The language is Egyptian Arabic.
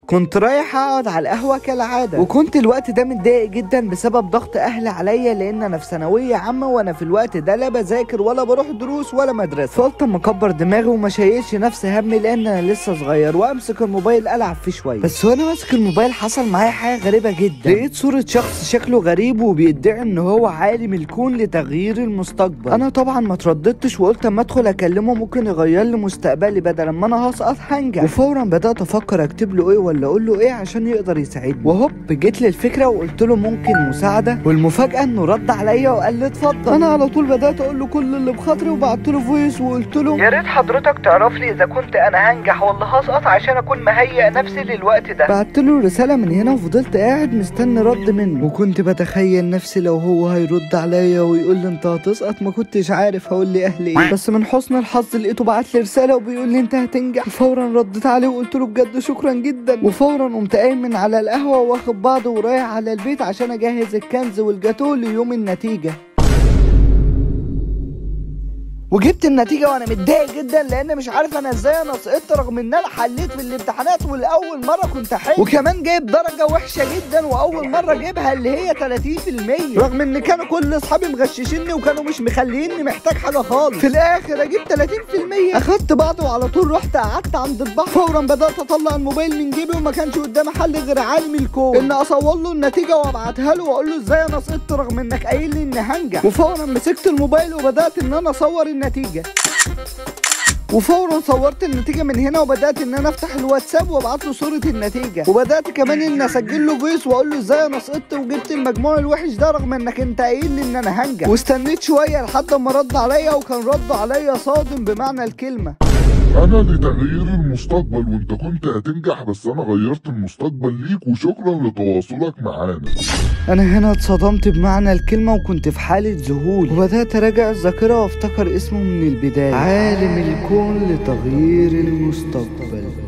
كنت رايح اقعد على القهوه كالعاده وكنت الوقت ده متضايق جدا بسبب ضغط اهلي عليا لان انا في ثانويه عامه وانا في الوقت ده لا بذاكر ولا بروح دروس ولا مدرسه فقلت اما اكبر دماغي وما شايلش نفسي همي لان انا لسه صغير وامسك الموبايل العب فيه شويه بس وانا ماسك الموبايل حصل معايا حاجه غريبه جدا لقيت صوره شخص شكله غريب وبيدعي ان هو عالم الكون لتغيير المستقبل انا طبعا ما ترددتش وقلت اما ادخل اكلمه ممكن يغير لي مستقبلي بدل ما انا هسقط هنجح وفورا بدات افكر اكتب له ايه ولا اقول له ايه عشان يقدر يساعدني وهوب جيت لي الفكره وقلت له ممكن مساعده والمفاجاه انه رد عليا وقال لي اتفضل انا على طول بدات اقول له كل اللي بخاطري وبعت له فويس وقلت له يا ريت حضرتك تعرف لي اذا كنت انا هنجح ولا هسقط عشان اكون مهيئ نفسي للوقت ده بعت له رساله من هنا وفضلت قاعد مستني رد منه وكنت بتخيل نفسي لو هو هيرد عليا ويقول لي انت هتسقط ما كنتش عارف هقول لي اهلي ايه بس من حسن الحظ لقيته بعت لي رساله وبيقول لي انت هتنجح فورا رديت عليه وقلت له بجد شكرا جدا وفورا قمت قايم من على القهوه واخد بعضه ورايح على البيت عشان اجهز الكنز والجاتوه ليوم النتيجه وجبت النتيجة وانا متضايق جدا لان مش عارف انا ازاي انا سقطت رغم ان انا حليت في الامتحانات والاول مرة كنت حلو وكمان جايب درجة وحشة جدا واول مرة اجيبها اللي هي 30% رغم ان كانوا كل اصحابي مغششيني وكانوا مش مخليني محتاج حاجة خالص في الاخر اجيب 30% اخدت بعض وعلى طول رحت قعدت عند البحر فورا بدأت اطلع الموبايل من جيبي وما كانش قدامي حل غير عالم الكون ان اصور له النتيجة وابعتها له واقول له ازاي انا سقطت رغم انك قايل لي اني هنجح وفورا مسكت الموبايل وبدأت ان انا اصور النتيجة وفورا صورت النتيجه من هنا وبدات ان انا افتح الواتساب وابعت له صوره النتيجه وبدات كمان ان اسجل له فويس واقول له ازاي انا سقطت وجبت المجموع الوحش ده رغم انك انت قايل لي ان انا هنجح واستنيت شويه لحد ما رد عليا وكان رده عليا صادم بمعنى الكلمه أنا لتغيير المستقبل وأنت كنت هتنجح بس أنا غيرت المستقبل ليك وشكرا لتواصلك معانا انا هنا اتصدمت بمعنى الكلمه وكنت في حاله ذهول وبدات اراجع الذاكره وافتكر اسمه من البدايه عالم الكون لتغيير المستقبل